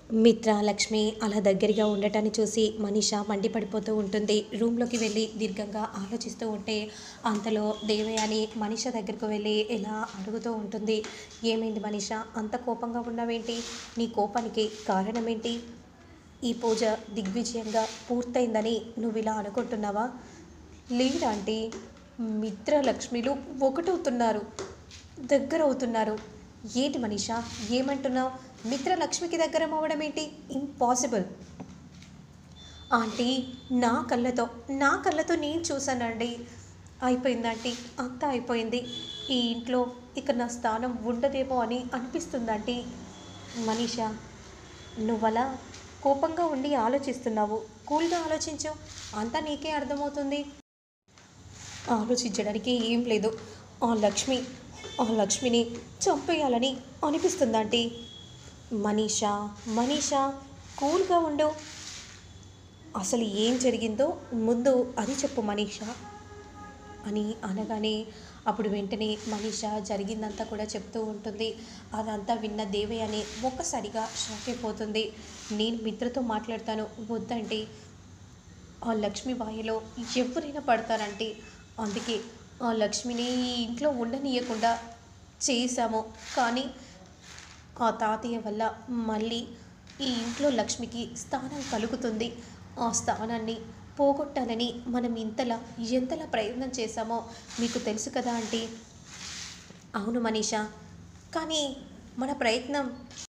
మిత్ర లక్ష్మి అలా దగ్గరగా ఉండటాన్ని చూసి మనీష మండిపడిపోతూ ఉంటుంది రూమ్లోకి వెళ్ళి దీర్ఘంగా ఆలోచిస్తూ ఉంటే అంతలో దేవయాని మనీష దగ్గరకు వెళ్ళి ఇలా అడుగుతూ ఉంటుంది ఏమైంది మనీష అంత కోపంగా ఉన్నావేంటి నీ కోపానికి కారణం ఏంటి ఈ పూజ దిగ్విజయంగా పూర్తయిందని నువ్వు ఇలా అనుకుంటున్నావా లేదు ఆంటీ మిత్ర లక్ష్మిలు ఒకటవుతున్నారు దగ్గర అవుతున్నారు ఏంటి మనీషా ఏమంటున్నావు మిత్ర లక్ష్మికి దగ్గర అవ్వడం ఏంటి ఇంపాసిబుల్ ఆంటీ నా కళ్ళతో నా కళ్ళతో నేను చూశానండి అయిపోయింది ఆంటీ అంతా అయిపోయింది ఈ ఇంట్లో ఇక నా స్థానం ఉండదేమో అని అనిపిస్తుంది ఆంటీ మనీషా నువ్వలా కోపంగా ఉండి ఆలోచిస్తున్నావు కూల్గా ఆలోచించు అంతా నీకే అర్థమవుతుంది ఆలోచించడానికి ఏం లేదు ఆ లక్ష్మి ఆ లక్ష్మిని చంపేయాలని అనిపిస్తుందంటీ మనీషా మనీషా కూల్గా ఉండు అసలు ఏం జరిగిందో ముందు అది చెప్పు మనీషా అని అనగానే అప్పుడు వెంటనే మనీష జరిగిందంతా కూడా చెప్తూ ఉంటుంది అదంతా విన్న దేవయ్యని ఒక్కసారిగా షాక్ అయిపోతుంది నేను మిత్రతో మాట్లాడతాను వద్దండి ఆ లక్ష్మి వాయిలో ఎవరైనా పడతారంటే అందుకే ఆ లక్ష్మిని ఈ ఇంట్లో ఉండనీయకుండా చేశాము కానీ ఆ తాతయ్య వల్ల మళ్ళీ ఈ ఇంట్లో లక్ష్మికి స్థానం కలుగుతుంది ఆ స్థానాన్ని పోగొట్టాలని మనం ఇంతలా ఎంతలా ప్రయత్నం చేశామో మీకు తెలుసు కదా ఆంటీ అవును మనీషా కానీ మన ప్రయత్నం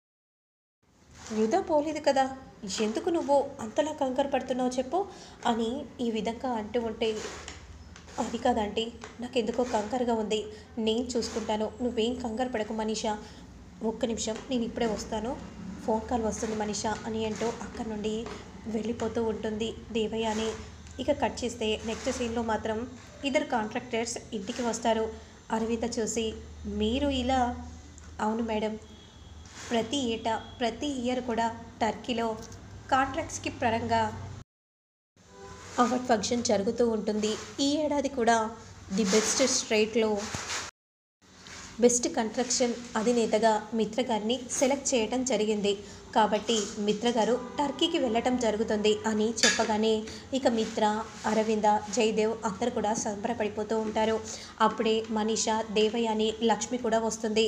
వృధా పోలేదు కదా ఎందుకు నువ్వు అంతలా కంగారు పడుతున్నావు చెప్పు అని ఈ విధంగా అంటూ ఉంటే అది కాదండి నాకెందుకో కంగారుగా ఉంది నేను చూసుకుంటాను నువ్వేం కంగారు పడకు మనీషా ఒక్క నిమిషం నేను ఇప్పుడే వస్తాను ఫోన్ కాల్ వస్తుంది మనీషా అని అంటూ అక్కడి నుండి వెళ్ళిపోతూ ఉంటుంది దేవయ్య అని ఇక కట్ చేస్తే నెక్స్ట్ సీన్లో మాత్రం ఇద్దరు కాంట్రాక్టర్స్ ఇంటికి వస్తారు అరవిత చూసి మీరు ఇలా అవును మేడం ప్రతి ఏటా ప్రతి ఇయర్ కూడా టర్కీలో కాంట్రాక్ట్స్కి పరంగా అవార్డ్ ఫంక్షన్ జరుగుతూ ఉంటుంది ఈ ఏడాది కూడా ది బెస్ట్ స్ట్రేట్లో బెస్ట్ కన్స్ట్రక్షన్ అధినేతగా మిత్ర గారిని సెలెక్ట్ చేయడం జరిగింది కాబట్టి మిత్ర గారు టర్కీకి వెళ్ళటం జరుగుతుంది అని చెప్పగానే ఇక మిత్ర అరవింద జయదేవ్ అందరు కూడా సంబరపడిపోతూ ఉంటారు అప్పుడే మనీష దేవయాని లక్ష్మి కూడా వస్తుంది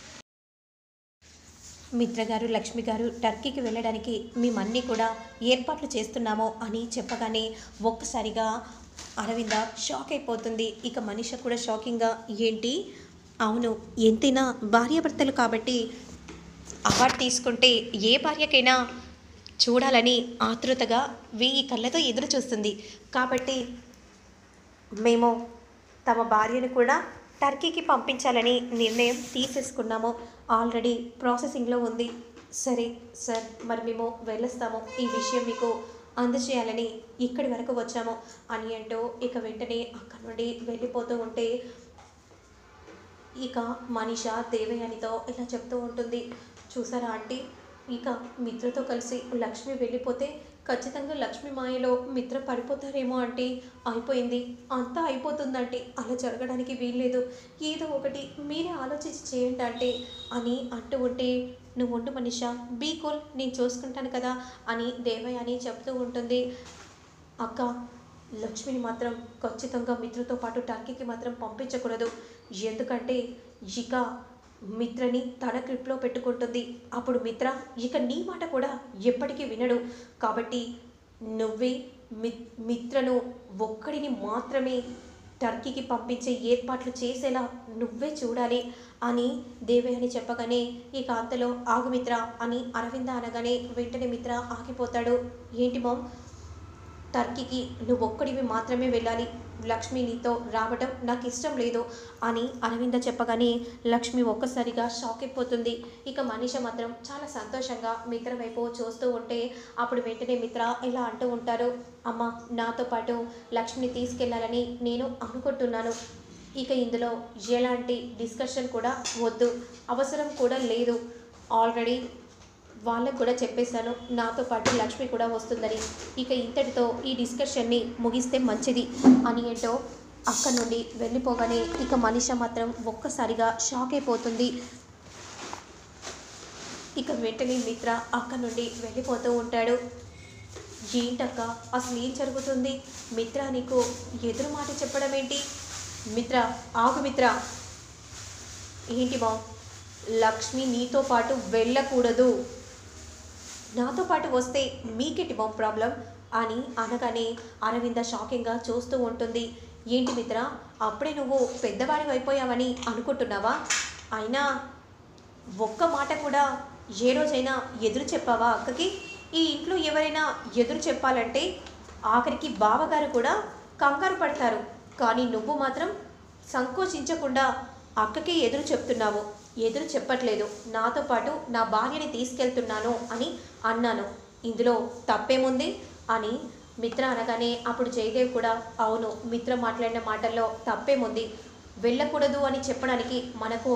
మిత్ర గారు లక్ష్మి గారు టర్కీకి వెళ్ళడానికి మేమన్నీ కూడా ఏర్పాట్లు చేస్తున్నాము అని చెప్పగానే ఒక్కసారిగా అరవింద షాక్ అయిపోతుంది ఇక మనిష కూడా షాకింగ్గా ఏంటి అవును ఎంతైనా భార్యాభర్తలు కాబట్టి అవార్డు తీసుకుంటే ఏ భార్యకైనా చూడాలని ఆతృతగా వెయ్యి కళ్ళతో ఎదురు చూస్తుంది కాబట్టి మేము తమ భార్యను కూడా టర్కీకి పంపించాలని నిర్ణయం తీసేసుకున్నాము ఆల్రెడీ ప్రాసెసింగ్లో ఉంది సరే సార్ మరి మేము వెళ్ళొస్తాము ఈ విషయం మీకు అందజేయాలని ఇక్కడి వరకు వచ్చాము అని అంటూ ఇక వెంటనే అక్కడి నుండి వెళ్ళిపోతూ ఉంటే ఇక మనిష దేవయానితో ఇలా చెప్తూ ఉంటుంది చూసారా ఆంటీ ఇక మిత్రతో కలిసి లక్ష్మి వెళ్ళిపోతే ఖచ్చితంగా లక్ష్మి మాయలో మిత్ర పడిపోతారేమో అంటే అయిపోయింది అంతా అయిపోతుందంటే అలా జరగడానికి వీల్లేదు ఏదో ఒకటి మీరే ఆలోచించి చేయండి అంటే అని అంటూ ఉంటే నువ్వు ఉండు మనిష బీ కూల్ నేను చూసుకుంటాను కదా అని దేవయాని చెప్తూ ఉంటుంది అక్క లక్ష్మిని మాత్రం ఖచ్చితంగా మిత్రతో పాటు టర్కీకి మాత్రం పంపించకూడదు ఎందుకంటే ఇక మిత్రని తన గ్రిప్లో పెట్టుకుంటుంది అప్పుడు మిత్ర ఇక నీ మాట కూడా ఎప్పటికీ వినడు కాబట్టి నువ్వే మి మిత్రను ఒక్కడిని మాత్రమే టర్కీకి పంపించే ఏర్పాట్లు చేసేలా నువ్వే చూడాలి అని దేవయాని చెప్పగానే ఇక అంతలో ఆగు మిత్ర అని అరవింద అనగానే వెంటనే మిత్ర ఆగిపోతాడు ఏంటి మామ్ టర్కీకి నువ్వు ఒక్కడివి మాత్రమే వెళ్ళాలి లక్ష్మి నీతో రావడం నాకు ఇష్టం లేదు అని అరవింద చెప్పగానే లక్ష్మి ఒక్కసారిగా షాక్ అయిపోతుంది ఇక మనీష మాత్రం చాలా సంతోషంగా మిత్ర వైపు చూస్తూ ఉంటే అప్పుడు వెంటనే మిత్ర ఇలా అంటూ ఉంటారు అమ్మ నాతో పాటు లక్ష్మిని తీసుకెళ్లాలని నేను అనుకుంటున్నాను ఇక ఇందులో ఎలాంటి డిస్కషన్ కూడా వద్దు అవసరం కూడా లేదు ఆల్రెడీ వాళ్ళకు కూడా చెప్పేశాను నాతో పాటు లక్ష్మి కూడా వస్తుందని ఇక ఇంతటితో ఈ డిస్కషన్ని ముగిస్తే మంచిది అని ఏంటో అక్కడి నుండి వెళ్ళిపోగానే ఇక మనిష మాత్రం ఒక్కసారిగా షాక్ అయిపోతుంది ఇక వెంటనే మిత్ర అక్కడి నుండి వెళ్ళిపోతూ ఉంటాడు ఏంటక్క అసలు ఏం జరుగుతుంది మిత్ర నీకు ఎదురు మాట చెప్పడం ఏంటి మిత్ర ఆగు మిత్ర ఏంటి బా లక్ష్మి నీతో పాటు వెళ్ళకూడదు నాతో పాటు వస్తే మీకేంటి బాబు ప్రాబ్లం అని అనగానే అరవింద షాకింగ్గా చూస్తూ ఉంటుంది ఏంటి మిత్ర అప్పుడే నువ్వు పెద్దవాడి అయిపోయావని అనుకుంటున్నావా అయినా ఒక్క మాట కూడా ఏ రోజైనా ఎదురు చెప్పావా అక్కకి ఈ ఇంట్లో ఎవరైనా ఎదురు చెప్పాలంటే ఆఖరికి బావగారు కూడా కంగారు పడతారు కానీ నువ్వు మాత్రం సంకోచించకుండా అక్కకి ఎదురు చెప్తున్నావు ఎదురు చెప్పట్లేదు నాతో పాటు నా భార్యని తీసుకెళ్తున్నాను అని అన్నాను ఇందులో తప్పేముంది అని మిత్ర అనగానే అప్పుడు జయదేవ్ కూడా అవును మిత్ర మాట్లాడిన మాటల్లో తప్పేముంది వెళ్ళకూడదు అని చెప్పడానికి మనకు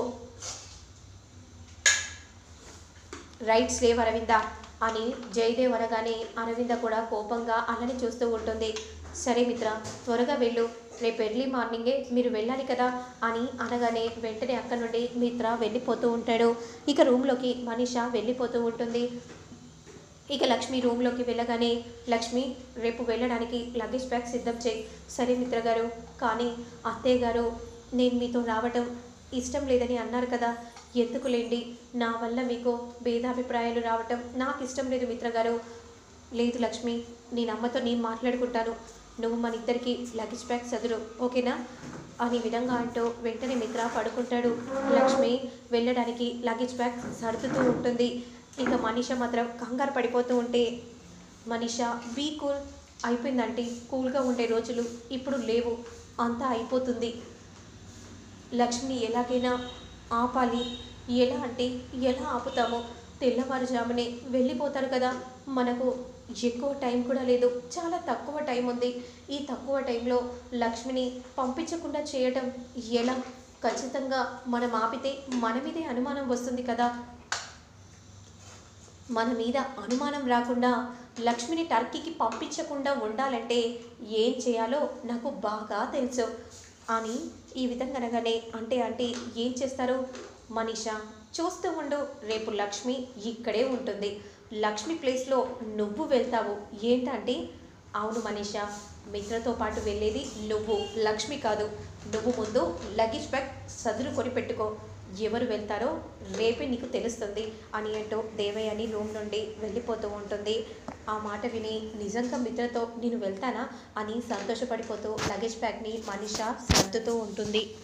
రైట్స్ లేవు అరవింద అని జయదేవ్ అనగానే అరవింద కూడా కోపంగా అలానే చూస్తూ ఉంటుంది సరే మిత్ర త్వరగా వెళ్ళు రేపు ఎర్లీ మార్నింగే మీరు వెళ్ళాలి కదా అని అనగానే వెంటనే అక్కడ నుండి మిత్ర వెళ్ళిపోతూ ఉంటాడు ఇక రూమ్లోకి మనీష వెళ్ళిపోతూ ఉంటుంది ఇక లక్ష్మి రూమ్లోకి వెళ్ళగానే లక్ష్మి రేపు వెళ్ళడానికి లగేజ్ బ్యాగ్ సిద్ధం చేయి సరే మిత్ర గారు కానీ అత్తయ్య గారు నేను మీతో రావటం ఇష్టం లేదని అన్నారు కదా ఎందుకులేండి నా వల్ల మీకు భేదాభిప్రాయాలు రావటం నాకు ఇష్టం లేదు మిత్ర గారు లేదు లక్ష్మి నేను అమ్మతో నేను మాట్లాడుకుంటాను నువ్వు మన ఇద్దరికి లగేజ్ బ్యాగ్ చదురు ఓకేనా అని విధంగా అంటూ వెంటనే మిత్ర పడుకుంటాడు లక్ష్మి వెళ్ళడానికి లగేజ్ బ్యాగ్ సర్దుతూ ఉంటుంది ఇక మనీష మాత్రం కంగారు పడిపోతూ ఉంటే మనీష బీ కూల్ అయిపోయిందంటే కూల్గా ఉండే రోజులు ఇప్పుడు లేవు అంతా అయిపోతుంది లక్ష్మిని ఎలాగైనా ఆపాలి ఎలా అంటే ఎలా ఆపుతామో తెల్లవారుజామునే వెళ్ళిపోతారు కదా మనకు ఎక్కువ టైం కూడా లేదు చాలా తక్కువ టైం ఉంది ఈ తక్కువ టైంలో లక్ష్మిని పంపించకుండా చేయటం ఎలా ఖచ్చితంగా మనం ఆపితే మన మీదే అనుమానం వస్తుంది కదా మన మీద అనుమానం రాకుండా లక్ష్మిని టర్కీకి పంపించకుండా ఉండాలంటే ఏం చేయాలో నాకు బాగా తెలుసు అని ఈ విధంగా అనగానే అంటే అంటే ఏం చేస్తారు మనీషా చూస్తూ ఉండు రేపు లక్ష్మి ఇక్కడే ఉంటుంది లక్ష్మి ప్లేస్లో నువ్వు వెళ్తావు ఏంటంటే అవును మనీషా మిత్రతో పాటు వెళ్ళేది నువ్వు లక్ష్మి కాదు నువ్వు ముందు లగేజ్ బ్యాగ్ సదురుకొని పెట్టుకో ఎవరు వెళ్తారో రేపే నీకు తెలుస్తుంది అని అంటూ దేవయ్యని రూమ్ నుండి వెళ్ళిపోతూ ఉంటుంది ఆ మాట విని నిజంగా మిత్రతో నేను వెళ్తానా అని సంతోషపడిపోతూ లగేజ్ బ్యాగ్ని మనిష సర్దుతూ ఉంటుంది